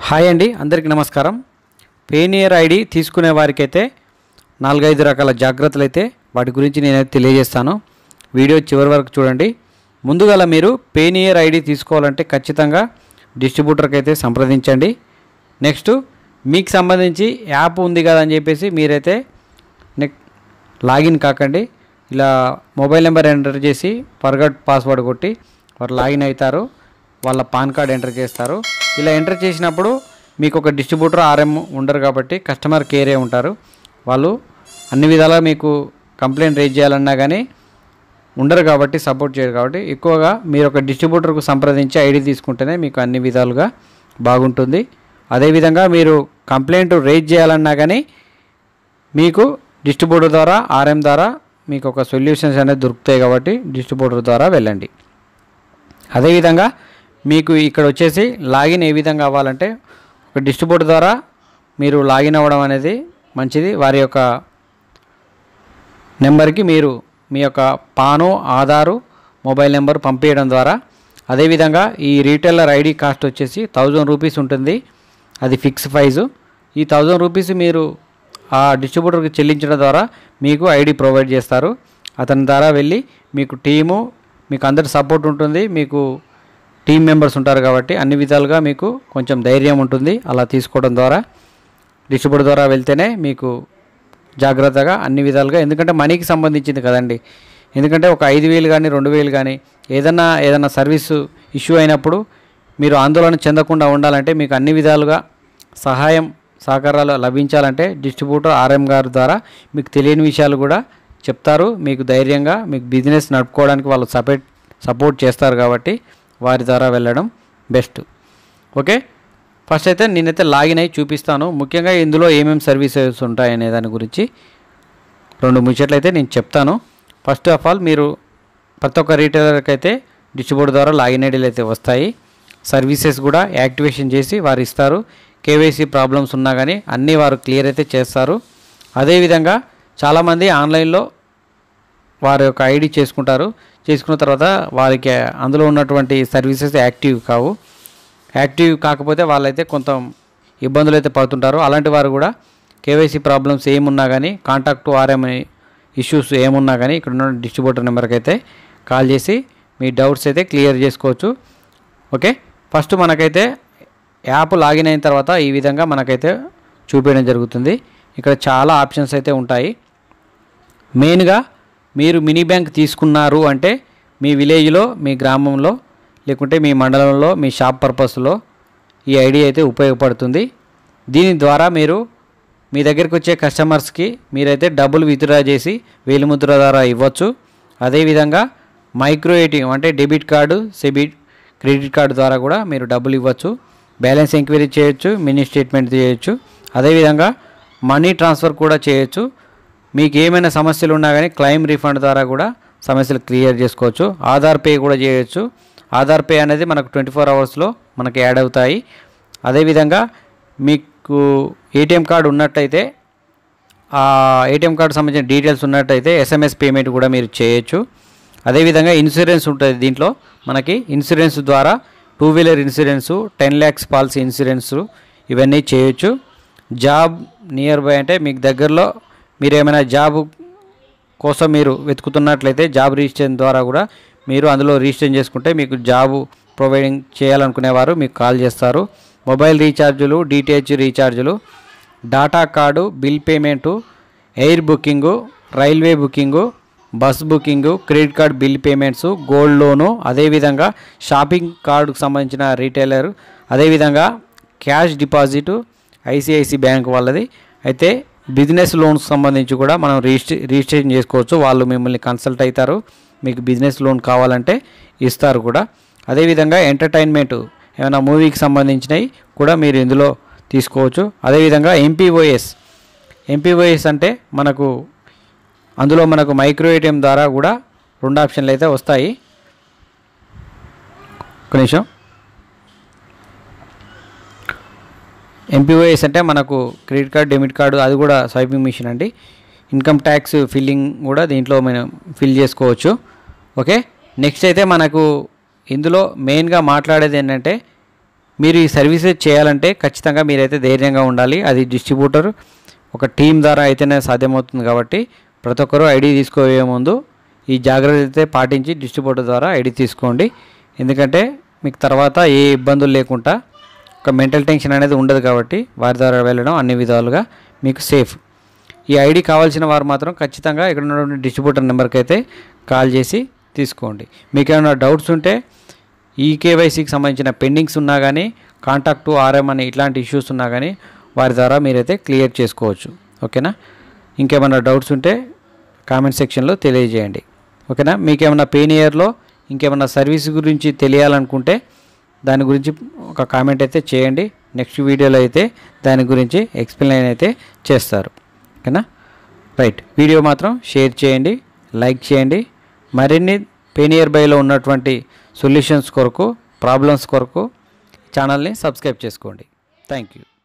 hi అండి అందరికీ నమస్కారం పేనియర్ ఐడి తీసుకునే వారికైతే నాలుగైదు రకాల జాగ్రత్తలు అయితే వాటి గురించి నేనైతే తెలియజేస్తాను వీడియో చివరి వరకు చూడండి ముందుగా మీరు పేనియర్ ఐడి తీసుకోవాలంటే ఖచ్చితంగా డిస్ట్రిబ్యూటర్కి అయితే సంప్రదించండి నెక్స్ట్ మీకు సంబంధించి యాప్ ఉంది కదా అని చెప్పేసి మీరైతే నెక్ లాగిన్ కాకండి ఇలా మొబైల్ నెంబర్ ఎంటర్ చేసి ఫర్గట్ పాస్వర్డ్ కొట్టి వారు లాగిన్ అవుతారు వాళ్ళ పాన్ కార్డ్ ఎంటర్ చేస్తారు ఇలా ఎంటర్ చేసినప్పుడు మీకు ఒక డిస్ట్రిబ్యూటర్ ఆర్ఎం ఉండరు కాబట్టి కస్టమర్ కేరే ఉంటారు వాళ్ళు అన్ని విధాలా మీకు కంప్లైంట్ రేజ్ చేయాలన్నా కానీ ఉండరు కాబట్టి సపోర్ట్ చేయరు కాబట్టి ఎక్కువగా మీరు ఒక డిస్ట్రిబ్యూటర్కు సంప్రదించి ఐడి తీసుకుంటేనే మీకు అన్ని విధాలుగా బాగుంటుంది అదేవిధంగా మీరు కంప్లైంట్ రేజ్ చేయాలన్నా కానీ మీకు డిస్ట్రిబ్యూటర్ ద్వారా ఆర్ఎం ద్వారా మీకు ఒక సొల్యూషన్స్ అనేది దొరుకుతాయి కాబట్టి డిస్ట్రిబ్యూటర్ ద్వారా వెళ్ళండి అదేవిధంగా మీకు ఇక్కడ వచ్చేసి లాగిన్ ఏ విధంగా అవ్వాలంటే ఒక డిస్ట్రిబ్యూటర్ ద్వారా మీరు లాగిన్ అవ్వడం అనేది మంచిది వారి యొక్క నెంబర్కి మీరు మీ యొక్క పాను ఆధారు మొబైల్ నెంబర్ పంపించడం ద్వారా అదేవిధంగా ఈ రీటైలర్ ఐడి కాస్ట్ వచ్చేసి థౌజండ్ రూపీస్ ఉంటుంది అది ఫిక్స్ ప్రైజు ఈ థౌజండ్ రూపీస్ మీరు ఆ డిస్ట్రిబ్యూటర్కి చెల్లించడం ద్వారా మీకు ఐడి ప్రొవైడ్ చేస్తారు అతని ద్వారా వెళ్ళి మీకు టీము మీకు అందరి సపోర్ట్ ఉంటుంది మీకు టీం మెంబర్స్ ఉంటారు కాబట్టి అన్ని విధాలుగా మీకు కొంచెం ధైర్యం ఉంటుంది అలా తీసుకోవడం ద్వారా డిస్ట్రిబ్యూటర్ ద్వారా వెళ్తేనే మీకు జాగ్రత్తగా అన్ని విధాలుగా ఎందుకంటే మనీకి సంబంధించింది కదండి ఎందుకంటే ఒక ఐదు వేలు కానీ రెండు వేలు కానీ ఏదన్నా ఏదైనా సర్వీసు ఇష్యూ అయినప్పుడు మీరు ఆందోళన చెందకుండా ఉండాలంటే మీకు అన్ని విధాలుగా సహాయం సహకారాలు లభించాలంటే డిస్ట్రిబ్యూటర్ ఆర్ఎం గారి ద్వారా మీకు తెలియని విషయాలు కూడా చెప్తారు మీకు ధైర్యంగా మీకు బిజినెస్ నడుపుకోవడానికి వాళ్ళు సపోర్ట్ సపోర్ట్ చేస్తారు కాబట్టి వారి ద్వారా వెళ్ళడం బెస్ట్ ఓకే ఫస్ట్ అయితే నేనైతే లాగిన్ అయ్యి చూపిస్తాను ముఖ్యంగా ఇందులో ఏమేమి సర్వీసెస్ ఉంటాయనే దాని గురించి రెండు ముచ్చట్లు అయితే నేను చెప్తాను ఫస్ట్ ఆఫ్ ఆల్ మీరు ప్రతి ఒక్క రీటైలర్కి అయితే డిస్ట్రిబ్యూటర్ ద్వారా లాగిన్ ఐడీలు అయితే వస్తాయి సర్వీసెస్ కూడా యాక్టివేషన్ చేసి వారు ఇస్తారు కేవైసీ ప్రాబ్లమ్స్ ఉన్నా కానీ అన్నీ వారు క్లియర్ అయితే చేస్తారు అదేవిధంగా చాలామంది ఆన్లైన్లో వారి యొక్క ఐడి చేసుకుంటారు చేసుకున్న తర్వాత వారికి అందులో ఉన్నటువంటి సర్వీసెస్ యాక్టివ్ కావు యాక్టివ్ కాకపోతే వాళ్ళైతే కొంత ఇబ్బందులు అయితే పడుతుంటారు అలాంటి వారు కూడా కేవైసీ ప్రాబ్లమ్స్ ఏమున్నా కానీ కాంటాక్ట్ ఆర్ఎం ఇష్యూస్ ఏమున్నా కానీ ఇక్కడ ఉన్న డిస్ట్రిబ్యూటర్ నెంబర్కి అయితే కాల్ చేసి మీ డౌట్స్ అయితే క్లియర్ చేసుకోవచ్చు ఓకే ఫస్ట్ మనకైతే యాప్ లాగిన్ అయిన తర్వాత ఈ విధంగా మనకైతే చూపించడం జరుగుతుంది ఇక్కడ చాలా ఆప్షన్స్ అయితే ఉంటాయి మెయిన్గా మీరు మినీ బ్యాంక్ తీసుకున్నారు అంటే మీ విలేజ్లో మీ గ్రామంలో లేకుంటే మీ మండలంలో మీ షాప్ పర్పస్లో ఈ ఐడి అయితే ఉపయోగపడుతుంది దీని ద్వారా మీరు మీ దగ్గరికి వచ్చే కస్టమర్స్కి మీరైతే డబ్బులు విత్డ్రా చేసి వేలిముద్ర ద్వారా ఇవ్వచ్చు అదేవిధంగా మైక్రో ఏటీఎం అంటే డెబిట్ కార్డు సెబిట్ క్రెడిట్ కార్డు ద్వారా కూడా మీరు డబ్బులు ఇవ్వచ్చు బ్యాలెన్స్ ఎంక్వైరీ చేయొచ్చు మినీ స్టేట్మెంట్ చేయొచ్చు అదేవిధంగా మనీ ట్రాన్స్ఫర్ కూడా చేయొచ్చు మీకు ఏమైనా సమస్యలు ఉన్నా కానీ క్లెయిమ్ రీఫండ్ ద్వారా కూడా సమస్యలు క్లియర్ చేసుకోవచ్చు ఆధార్ పే కూడా చేయొచ్చు ఆధార్ పే అనేది మనకు ట్వంటీ ఫోర్ అవర్స్లో మనకి యాడ్ అవుతాయి అదేవిధంగా మీకు ఏటీఎం కార్డు ఉన్నట్టయితే ఆ ఏటీఎం కార్డు సంబంధించిన డీటెయిల్స్ ఉన్నట్టయితే ఎస్ఎంఎస్ పేమెంట్ కూడా మీరు చేయొచ్చు అదేవిధంగా ఇన్సూరెన్స్ ఉంటుంది దీంట్లో మనకి ఇన్సూరెన్స్ ద్వారా two wheeler insurance ten lakhs policy insurance ఇవన్నీ చేయొచ్చు జాబ్ నియర్ బై అంటే మీకు దగ్గరలో మీరు ఏమైనా జాబ్ కోసం మీరు వెతుకుతున్నట్లయితే జాబ్ రిజిస్ట్రేషన్ ద్వారా కూడా మీరు అందులో రిజిస్ట్రేషన్ చేసుకుంటే మీకు జాబ్ ప్రొవైడింగ్ చేయాలనుకునేవారు మీకు కాల్ చేస్తారు మొబైల్ రీఛార్జులు డిటిహెచ్ రీఛార్జులు data card bill payment air booking railway booking bus booking credit card bill payments gold loan అదేవిధంగా షాపింగ్ కార్డుకు సంబంధించిన రీటైలర్ అదేవిధంగా క్యాష్ డిపాజిట్ ఐసిఐసి బ్యాంక్ వాళ్ళది అయితే బిజినెస్ లోన్స్ సంబంధించి కూడా మనం రిజిస్ట్రే రిజిస్ట్రేషన్ చేసుకోవచ్చు వాళ్ళు మిమ్మల్ని కన్సల్ట్ అవుతారు మీకు బిజినెస్ లోన్ కావాలంటే ఇస్తారు కూడా అదేవిధంగా ఎంటర్టైన్మెంట్ ఏమైనా మూవీకి సంబంధించినవి కూడా మీరు ఇందులో తీసుకోవచ్చు అదేవిధంగా ఎంపీఓఎస్ ఎంపీఓఎస్ అంటే మనకు అందులో మనకు మైక్రో ఏటీఎం ద్వారా కూడా రెండు ఆప్షన్లు అయితే వస్తాయి ఒక నిమిషం ఎంపీఓఎస్ అంటే మనకు క్రెడిట్ కార్డ్ డెబిట్ కార్డు అది కూడా స్వైపింగ్ మిషన్ అండి ఇన్కమ్ ట్యాక్స్ ఫిల్లింగ్ కూడా దీంట్లో మనం ఫిల్ చేసుకోవచ్చు ఓకే నెక్స్ట్ అయితే మనకు ఇందులో మెయిన్గా మాట్లాడేది ఏంటంటే మీరు ఈ సర్వీసెస్ చేయాలంటే ఖచ్చితంగా మీరైతే ధైర్యంగా ఉండాలి అది డిస్ట్రిబ్యూటర్ ఒక టీం ద్వారా అయితేనే సాధ్యమవుతుంది కాబట్టి ప్రతి ఒక్కరూ ఐడి తీసుకోవే ముందు ఈ జాగ్రత్త అయితే పాటించి డిస్ట్రిబ్యూటర్ ద్వారా ఐడి తీసుకోండి ఎందుకంటే మీకు తర్వాత ఏ ఇబ్బందులు లేకుండా ఒక మెంటల్ టెన్షన్ అనేది ఉండదు కాబట్టి వారి ద్వారా వెళ్ళడం అన్ని విధాలుగా మీకు సేఫ్ ఈ ఐడి కావాల్సిన వారు మాత్రం ఖచ్చితంగా ఇక్కడ ఉన్నటువంటి డిస్ట్రిబ్యూటర్ నెంబర్కి అయితే కాల్ చేసి తీసుకోండి మీకు ఏమైనా డౌట్స్ ఉంటే ఈ కేవైసీకి సంబంధించిన పెండింగ్స్ ఉన్నా కానీ కాంటాక్ట్ ఆర్ఎం అని ఇట్లాంటి ఇష్యూస్ ఉన్నా కానీ వారి ద్వారా మీరైతే క్లియర్ చేసుకోవచ్చు ఓకేనా ఇంకేమైనా డౌట్స్ ఉంటే కామెంట్ సెక్షన్లో తెలియజేయండి ఓకేనా మీకు ఏమైనా పెయిన్ ఇయర్లో ఇంకేమైనా సర్వీస్ గురించి తెలియాలనుకుంటే దాని గురించి ఒక కామెంట్ అయితే చేయండి నెక్స్ట్ వీడియోలో అయితే దాని గురించి ఎక్స్ప్లెయిన్ అయితే చేస్తారు ఓకేనా రైట్ వీడియో మాత్రం షేర్ చేయండి లైక్ చేయండి మరిన్ని పెయిన్ బైలో ఉన్నటువంటి సొల్యూషన్స్ కొరకు ప్రాబ్లమ్స్ కొరకు ఛానల్ని సబ్స్క్రైబ్ చేసుకోండి థ్యాంక్ యూ